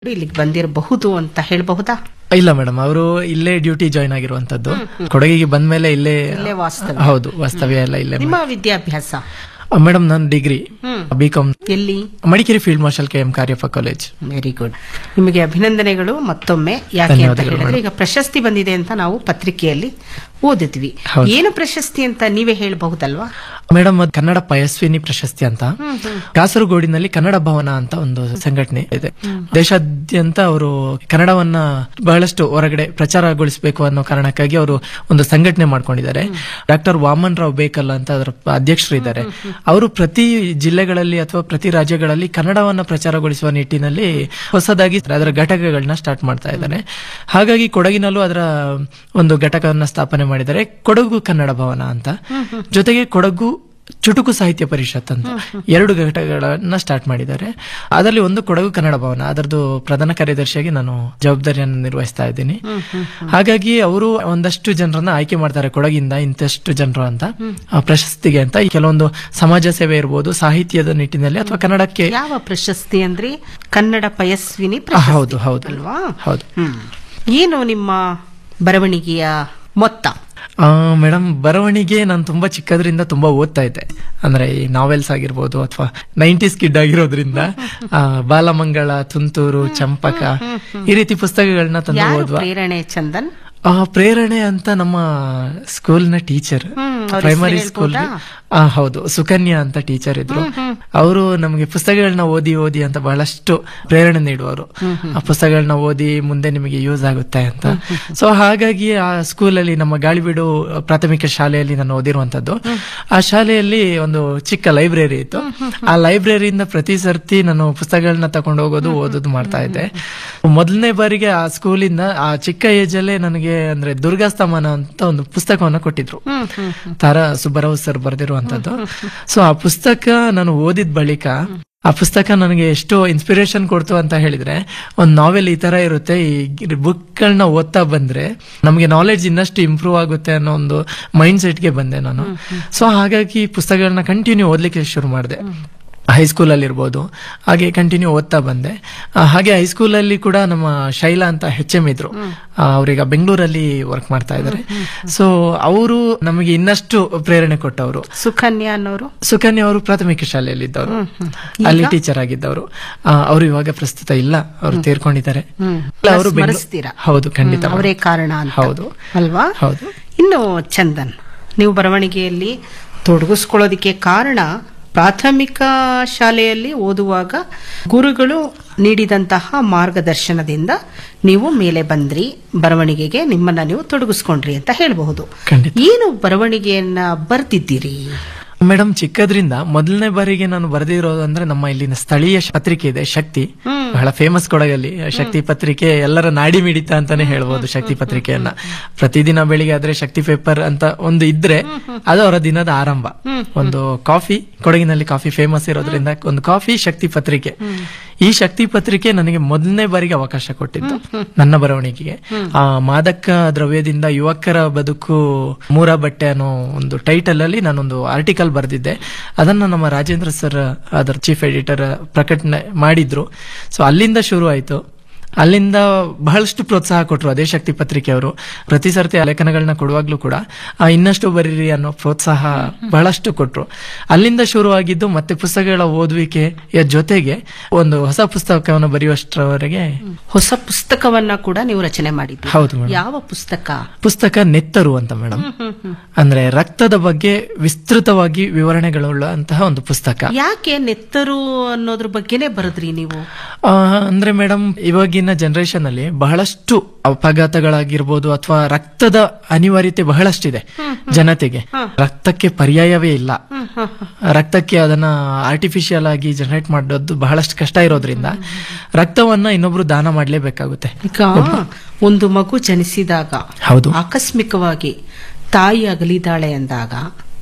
ಇಲ್ಲಿಗೆ ಬಂದಿರಬಹುದು ಅಂತ ಹೇಳಬಹುದಾ ಇಲ್ಲ ಮೇಡಮ್ ಅವರು ಇಲ್ಲೇ ಡ್ಯೂಟಿ ಜಾಯ್ನ್ ಆಗಿರುವಂತದ್ದು ಕೊಡಗಿಗೆ ಬಂದ್ಮೇಲೆ ಇಲ್ಲೇ ಇಲ್ಲೇ ವಾಸ್ತವ್ಯ. ಹೌದು ವಾಸ್ತವ್ಯ ಎಲ್ಲ ಇಲ್ಲೇ ನಿಮ್ಮ ವಿದ್ಯಾಭ್ಯಾಸ ಮೇಡಮ್ ನಾನು ಡಿಗ್ರಿ ಹ್ಮ್. ಬಿ ಕಾಮ್ ಎಲ್ಲಿ Madikeri field marshal K M Cariappa college very good ನಿಮಗೆ ಅಭಿನಂದನೆಗಳು ಮತ್ತೊಮ್ಮೆ ಯಾಕೆ ಅಂತ ಧನ್ಯವಾದಗಳು ಹೇಳಿದ್ರೆ ಈಗ ಪ್ರಶಸ್ತಿ ಬಂದಿದೆ ಅಂತ ನಾವು ಪತ್ರಿಕೆಯಲ್ಲಿ ಓದಿದ್ವಿ ಹೌದು. ಏನು ಪ್ರಶಸ್ತಿ ಅಂತ ನೀವೇ ಹೇಳಬಹುದಲ್ವಾ ಮೇಡಮ್ ಅದು ಕನ್ನಡ ಪಯಸ್ವಿನಿ ಪ್ರಶಸ್ತಿ ಅಂತ ಕಾಸರಗೋಡಿನಲ್ಲಿ ಕನ್ನಡ ಭವನ ಅಂತ ಒಂದು ಸಂಘಟನೆ ಇದೆ ದೇಶಾದ್ಯಂತ ಅವರು ಕನ್ನಡವನ್ನ ಬಹಳಷ್ಟು ಹೊರಗಡೆ ಪ್ರಚಾರಗೊಳಿಸಬೇಕು ಅನ್ನೋ ಕಾರಣಕ್ಕಾಗಿ ಅವರು ಒಂದು ಸಂಘಟನೆ ಮಾಡ್ಕೊಂಡಿದ್ದಾರೆ ಡಾಕ್ಟರ್ ವಾಮನ್ ರಾವ್ ಬೇಕಲ್ ಅಂತ ಅದರ ಅಧ್ಯಕ್ಷರು ಇದ್ದಾರೆ ಅವರು ಪ್ರತಿ ಜಿಲ್ಲೆಗಳಲ್ಲಿ ಅಥವಾ ಪ್ರತಿ ರಾಜ್ಯಗಳಲ್ಲಿ ಕನ್ನಡವನ್ನ ಪ್ರಚಾರಗೊಳಿಸುವ ನಿಟ್ಟಿನಲ್ಲಿ ಹೊಸದಾಗಿ ಅದರ ಘಟಕಗಳನ್ನ ಸ್ಟಾರ್ಟ್ ಮಾಡ್ತಾ ಇದ್ದಾರೆ ಹಾಗಾಗಿ ಕೊಡಗಿನಲ್ಲೂ ಅದರ ಒಂದು ಘಟಕವನ್ನ ಸ್ಥಾಪನೆ ಮಾಡಿದ್ದಾರೆ ಕೊಡಗು ಕನ್ನಡ ಭವನ ಅಂತ ಜೊತೆಗೆ ಕೊಡಗು ಚುಟುಕು ಸಾಹಿತ್ಯ ಪರಿಷತ್ ಅಂತ ಎರಡು ಘಟಕಗಳನ್ನ ಸ್ಟಾರ್ಟ್ ಮಾಡಿದ್ದಾರೆ ಅದರಲ್ಲಿ ಒಂದು ಕೊಡಗು ಕನ್ನಡ ಭವನ ಅದರದ್ದು ಪ್ರಧಾನ ಕಾರ್ಯದರ್ಶಿಯಾಗಿ ನಾನು ಜವಾಬ್ದಾರಿಯನ್ನು ನಿರ್ವಹಿಸ್ತಾ ಇದ್ದೀನಿ ಹಾಗಾಗಿ ಅವರು ಒಂದಷ್ಟು ಜನರನ್ನ ಆಯ್ಕೆ ಮಾಡ್ತಾರೆ ಕೊಡಗಿಂದ ಇಂತಷ್ಟು ಜನರು ಅಂತ ಆ ಪ್ರಶಸ್ತಿಗೆ ಅಂತ ಈ ಕೆಲವೊಂದು ಸಮಾಜ ಸೇವೆ ಇರ್ಬೋದು ಸಾಹಿತ್ಯದ ನಿಟ್ಟಿನಲ್ಲಿ ಅಥವಾ ಕನ್ನಡಕ್ಕೆ ಯಾವ ಪ್ರಶಸ್ತಿ ಅಂದ್ರೆ ಕನ್ನಡ ಪಯಸ್ವಿನಿ ಆ, ಪ್ರಶಸ್ತಿ ಹೌದು ಹೌದು ಅಲ್ವಾ ಹೌದು ಹ್ಮ್ ಏನು ನಿಮ್ಮ ಬರವಣಿಗೆಯ ಮೊತ್ತ ಮೇಡಮ್ ಬರವಣಿಗೆ ನಾನು ತುಂಬಾ ಚಿಕ್ಕದ್ರಿಂದ ತುಂಬಾ ಓದ್ತಾ ಇದ್ದೆ ಅಂದ್ರೆ ಈ ನಾವೆಲ್ಸ್ ಆಗಿರ್ಬೋದು ಅಥವಾ ನೈಂಟೀಸ್ ಕಿಡ್ ಆಗಿರೋದ್ರಿಂದ ಆ, ಬಾಲಮಂಗಳ ತುಂತೂರು ಚಂಪಕ ಈ ರೀತಿ ಪುಸ್ತಕಗಳನ್ನ ತಂದು ಯಾರು ಓದುವ ಪ್ರೇರಣೆ ಚಂದನ್ ಆ ಪ್ರೇರಣೆ ಅಂತ ನಮ್ಮ ಸ್ಕೂಲ್ನ ಟೀಚರ್ ಹ್ಮ್, ಅವ್ರ ಪ್ರೈಮರಿ ಹೆಸ್ರು ಸ್ಕೂಲ್ ಹೇಳ್ಬೋದಾ? ಹೌದು ಸುಕನ್ಯಾ ಅಂತ ಟೀಚರ್ ಇದ್ರು ಅವರು ನಮಗೆ ಪುಸ್ತಕಗಳನ್ನ ಓದಿ ಓದಿ ಅಂತ ಬಹಳಷ್ಟು ಪ್ರೇರಣೆ ನೀಡುವರು ಆ ಪುಸ್ತಕಗಳನ್ನ ಓದಿ ಮುಂದೆ ನಿಮಗೆ ಯೂಸ್ ಆಗುತ್ತೆ ಅಂತ ಸೊ ಹಾಗಾಗಿ ಆ ಸ್ಕೂಲಲ್ಲಿ ನಮ್ಮ ಗಾಳಿಬೀಡು ಪ್ರಾಥಮಿಕ ಶಾಲೆಯಲ್ಲಿ ನಾನು ಓದಿರುವಂತದ್ದು ಆ ಶಾಲೆಯಲ್ಲಿ ಒಂದು ಚಿಕ್ಕ ಲೈಬ್ರರಿ ಇತ್ತು ಆ ಲೈಬ್ರರಿಯಿಂದ ಪ್ರತಿ ಸರ್ತಿ ನಾನು ಪುಸ್ತಕಗಳನ್ನ ತಕೊಂಡು ಹೋಗೋದು ಓದೋದು ಮಾಡ್ತಾ ಇದ್ದೆ ಮೊದಲನೇ ಬಾರಿಗೆ ಆ ಸ್ಕೂಲಿಂದ ಆ ಚಿಕ್ಕ ಏಜ್ ಅಲ್ಲೇ ನನಗೆ ಅಂದ್ರೆ ದುರ್ಗಾಸ್ತಮಾನ ಅಂತ ಒಂದು ಪುಸ್ತಕವನ್ನ ಕೊಟ್ಟಿದ್ರು ತಾರಾ ಸುಬ್ಬರಾವ್ ಸರ್ ಬರೆದಿರುವಂತದ್ದು ಸೊ ಆ ಪುಸ್ತಕ ನಾನು ಓದಿದ ಬಳಿಕ ಆ ಪುಸ್ತಕ ನನಗೆ ಎಷ್ಟು ಇನ್ಸ್ಪಿರೇಷನ್ ಕೊಡ್ತು ಅಂತ ಹೇಳಿದ್ರೆ ಒಂದು ನಾವೆಲ್ ಈ ತರ ಇರುತ್ತೆ ಈ ಬುಕ್ಗಳನ್ನ ಓದ್ತಾ ಬಂದ್ರೆ ನಮಗೆ ನಾಲೆಡ್ಜ್ ಇನ್ನಷ್ಟು ಇಂಪ್ರೂವ್ ಆಗುತ್ತೆ ಅನ್ನೋ ಒಂದು ಮೈಂಡ್ ಸೆಟ್ಗೆ ಬಂದೆ ನಾನು ಸೊ ಹಾಗಾಗಿ ಪುಸ್ತಕಗಳನ್ನ ಕಂಟಿನ್ಯೂ ಓದ್ಲಿಕ್ಕೆ ಶುರು ಮಾಡಿದೆ ಹೈಸ್ಕೂಲಲ್ಲಿ ಇರ್ಬೋದು ಹಾಗೆ ಕಂಟಿನ್ಯೂ ಓದ್ತಾ ಬಂದೆ ಆ, ಹಾಗೆ ಹೈಸ್ಕೂಲಲ್ಲಿ ಕೂಡ ನಮ್ಮ ಶೈಲಾ ಅಂತ ಹೆಚ್ ಎಂ ಇದ್ರು ಆ, ಅವ್ರೀಗ ಬೆಂಗಳೂರಲ್ಲಿ ವರ್ಕ್ ಮಾಡ್ತಾ ಇದ್ದಾರೆ ಸೊ ಅವರು ನಮಗೆ ಇನ್ನಷ್ಟು ಪ್ರೇರಣೆ ಕೊಟ್ಟವರು ಸುಕನ್ಯಾ ಅನ್ನೋರು ಸುಕನ್ಯಾ ಅವರು ಪ್ರಾಥಮಿಕ ಶಾಲೆಯಲ್ಲಿ ಇದ್ದವರು ಅಲ್ಲಿ ಟೀಚರ್ ಆಗಿದ್ದವರು ಆ, ಅವರು ಇವಾಗ ಪ್ರಸ್ತುತ ಇಲ್ಲ ಅವರು ತೀರ್ಕೊಂಡಿದ್ದಾರೆ ಹ್ಮ್. ಇಲ್ಲ, ಅವರು ಬೆಂಗ್ಳೂ- ಸ್ಮರಿಸ್ತೀರಾ? ಹೌದು ಖಂಡಿತ ಹ್ಮ್, ಅವರೇ ಕಾರಣ ಅಂತ ಹೌದು ಅಲ್ವಾ ಹೌದು ಇನ್ನು ಚಂದನ್ ನೀವು ಬರವಣಿಗೆಯಲ್ಲಿ ತೊಡಗಿಸ್ಕೊಳ್ಳೋದಕ್ಕೆ ಕಾರಣ ಪ್ರಾಥಮಿಕ ಶಾಲೆಯಲ್ಲಿ ಓದುವಾಗ ಗುರುಗಳು ನೀಡಿದಂತಹ ಮಾರ್ಗದರ್ಶನದಿಂದ ನೀವು ಮೇಲೆ ಬಂದ್ರಿ ಬರವಣಿಗೆಗೆ ನಿಮ್ಮನ್ನ ನೀವು ತೊಡಗಿಸ್ಕೊಂಡ್ರಿ ಅಂತ ಹೇಳಬಹುದು ಖಂಡಿತ. ಏನು ಬರವಣಿಗೆಯನ್ನ ಬರ್ತಿದ್ದೀರಿ ಮೇಡಮ್ ಚಿಕ್ಕದ್ರಿಂದ ಮೊದಲನೇ ಬಾರಿಗೆ ನಾನು ಬರೆದಿರೋದು ಅಂದ್ರೆ ನಮ್ಮ ಇಲ್ಲಿನ ಸ್ಥಳೀಯ ಶ- ಪತ್ರಿಕೆ ಇದೆ ಶಕ್ತಿ ಬಹಳ ಫೇಮಸ್ ಕೊಡಗಲ್ಲಿ ಶಕ್ತಿ ಪತ್ರಿಕೆ ಎಲ್ಲರ ನಾಡಿ ಮಿಡಿತ ಅಂತಾನೆ ಹೇಳ್ಬೋದು ಶಕ್ತಿ ಪತ್ರಿಕೆಯನ್ನ ಪ್ರತಿದಿನ ಬೆಳಿಗ್ಗೆ ಆದ್ರೆ ಶಕ್ತಿ ಪೇಪರ್ ಅಂತ ಒಂದು ಇದ್ರೆ ಅದು ಅವರ ದಿನದ ಆರಂಭ ಒಂದು ಕಾಫಿ ಕೊಡಗಿನಲ್ಲಿ ಕಾಫಿ ಫೇಮಸ್ ಇರೋದ್ರಿಂದ ಒಂದು ಕಾಫಿ ಶಕ್ತಿ ಪತ್ರಿಕೆ ಈ ಶಕ್ತಿ ಪತ್ರಿಕೆ ನನಗೆ ಮೊದಲನೇ ಬಾರಿಗೆ ಅವಕಾಶ ಕೊಟ್ಟಿದ್ದು ನನ್ನ ಬರವಣಿಗೆಗೆ ಆ ಮಾದಕ ದ್ರವ್ಯದಿಂದ ಯುವಕರ ಬದುಕು ಮೂರ ಬಟ್ಟೆ ಅನ್ನೋ ಒಂದು ಟೈಟಲ್ ಅಲ್ಲಿ ನಾನೊಂದು ಆರ್ಟಿಕಲ್ ಬರೆದಿದ್ದೆ ಅದನ್ನ ನಮ್ಮ ರಾಜೇಂದ್ರ ಸರ್ ಅದರ ಚೀಫ್ ಎಡಿಟರ್ ಪ್ರಕಟಣೆ ಮಾಡಿದ್ರು ಸೊ ಅಲ್ಲಿಂದ ಶುರು ಆಯ್ತು ಅಲ್ಲಿಂದ ಬಹಳಷ್ಟು ಪ್ರೋತ್ಸಾಹ ಕೊಟ್ಟರು ಅದೇ ಶಕ್ತಿ ಪತ್ರಿಕೆಯವರು ಪ್ರತಿ ಸರ್ತಿ ಆ ಲೇಖನಗಳನ್ನ ಕೊಡುವಾಗ್ಲೂ ಕೂಡ ಆ ಇನ್ನಷ್ಟು ಬರೀರಿ ಅನ್ನೋ ಪ್ರೋತ್ಸಾಹ ಬಹಳಷ್ಟು ಕೊಟ್ರು ಅಲ್ಲಿಂದ ಶುರುವಾಗಿದ್ದು ಮತ್ತೆ ಪುಸ್ತಕಗಳ ಓದುವಿಕೆಯ ಜೊತೆಗೆ ಒಂದು ಹೊಸ ಪುಸ್ತಕವನ್ನು ಬರೆಯುವಷ್ಟರವರೆಗೆ ಹೊಸ ಪುಸ್ತಕವನ್ನ ಕೂಡ ನೀವು ರಚನೆ ಮಾಡಿದ್ದೀರಿ ಹೌದು ಮೇಡಮ್ ಯಾವ ಪುಸ್ತಕ ಪುಸ್ತಕ ನೆತ್ತರು ಅಂತ ಮೇಡಮ್ ಅಂದ್ರೆ ರಕ್ತದ ಬಗ್ಗೆ ವಿಸ್ತೃತವಾಗಿ ವಿವರಣೆಗಳುಳ್ಳಂತಹ ಒಂದು ಪುಸ್ತಕ ಯಾಕೆ ನೆತ್ತರು ಅನ್ನೋದ್ರ ಬಗ್ಗೆನೇ ಬರೆದ್ರಿ ನೀವು ಆ, ಅಂದ್ರೆ ಮೇಡಮ್ ಇವಾಗಿನ ಜನರೇಷನ್ ಅಲ್ಲಿ ಬಹಳಷ್ಟು ಅಪಘಾತಗಳಾಗಿರ್ಬೋದು ಅಥವಾ ರಕ್ತದ ಅನಿವಾರ್ಯತೆ ಬಹಳಷ್ಟಿದೆ ಜನತೆಗೆ ರಕ್ತಕ್ಕೆ ಪರ್ಯಾಯವೇ ಇಲ್ಲ ರಕ್ತಕ್ಕೆ ಅದನ್ನ ಆರ್ಟಿಫಿಷಿಯಲ್ ಆಗಿ ಜನರೇಟ್ ಮಾಡೋದು ಬಹಳಷ್ಟು ಕಷ್ಟ ಇರೋದ್ರಿಂದ ರಕ್ತವನ್ನ ಇನ್ನೊಬ್ರು ದಾನ ಮಾಡ್ಲೇಬೇಕಾಗುತ್ತೆ ಈಗ ಒಂದು ಮಗು ಜನಿಸಿದಾಗ ಹೌದು ಆಕಸ್ಮಿಕವಾಗಿ ತಾಯಿ ಅಗಲಿದಾಳೆ ಅಂದಾಗ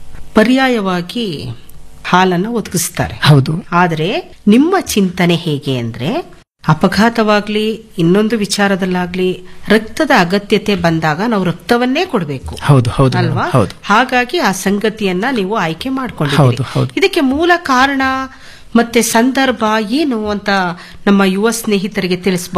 ಪರ್ಯಾಯವಾಗಿ ಹಾಲನ್ನ ಒದಗಿಸ್ತಾರೆ ಹೌದು ಆದರೆ ನಿಮ್ಮ ಚಿಂತನೆ ಹೇಗೆ ಅಂದ್ರೆ ಅಪಘಾತವಾಗ್ಲಿ ಇನ್ನೊಂದು ವಿಚಾರದಲ್ಲಾಗ್ಲಿ ರಕ್ತದ ಅಗತ್ಯತೆ ಬಂದಾಗ ನಾವು ರಕ್ತವನ್ನೇ ಕೊಡಬೇಕು ಹೌದು ಹೌದು madam, ಅಲ್ವಾ ಹೌದು ಹಾಗಾಗಿ ಆ ಸಂಗತಿಯನ್ನ ನೀವು ಆಯ್ಕೆ ಹೌದು, ಮಾಡ್ಕೊಂಡಿದ್ದೀರಿ ಹೌದು. ಇದಕ್ಕೆ ಮೂಲ ಕಾರಣ ಮತ್ತೆ ಸಂದರ್ಭ ಏನು ಅಂತ ನಮ್ಮ ಯುವ ಸ್ನೇಹಿತರಿಗೆ ತಿಳಿಸಬಹುದು